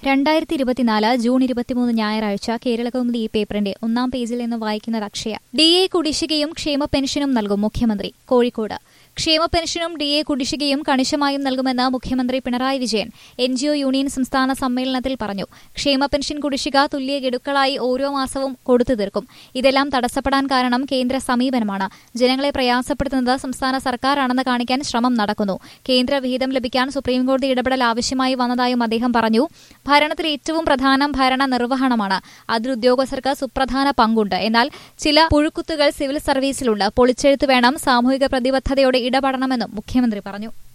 രണ്ടായിരത്തി ഇരുപത്തിനാല് ജൂൺ ഇരുപത്തിമൂന്ന് ഞായറാഴ്ച കേരളകൗമുദി ഈ പേപ്പറിന്റെ ഒന്നാം പേജിൽ നിന്ന് വായിക്കുന്നത് അക്ഷയ ഡി എ കുടിശ്ശികയും ക്ഷേമ പെൻഷനും നൽകും മുഖ്യമന്ത്രി കോഴിക്കോട് ക്ഷേമ പെൻഷനും ഡി എ കുടിശ്ശികയും കണിശമായും നൽകുമെന്ന് മുഖ്യമന്ത്രി Pinarayi Vijayan N G O union സംസ്ഥാന സമ്മേളനത്തിൽ പറഞ്ഞു ക്ഷേമ പെൻഷൻ കുടിശ്ശിക തുല്യ ഗഡുക്കളായി ഓരോ മാസവും കൊടുത്തു തീർക്കും ഇതെല്ലാം തടസ്സപ്പെടാൻ കാരണം കേന്ദ്ര സമീപനമാണ് ജനങ്ങളെ പ്രയാസപ്പെടുത്തുന്നത് സംസ്ഥാന സർക്കാരാണെന്ന് കാണിക്കാൻ ശ്രമം നടക്കുന്നു കേന്ദ്ര വിഹിതം ലഭിക്കാൻ സുപ്രീംകോടതി ഇടപെടൽ ആവശ്യമായി വന്നതായും അദ്ദേഹം പറഞ്ഞു ഭരണത്തിൽ ഏറ്റവും പ്രധാനം ഭരണ നിർവഹണമാണ് അതിൽ ഉദ്യോഗസ്ഥർക്ക് സുപ്രധാന പങ്കുണ്ട് എന്നാൽ ചില പുഴുക്കുത്തുകൾ സിവിൽ സർവീസിലുണ്ട് പൊളിച്ചെഴുത്ത് വേണം സാമൂഹിക പ്രതിബദ്ധതയോടെ ഇടപെടണമെന്നും മുഖ്യമന്ത്രി പറഞ്ഞു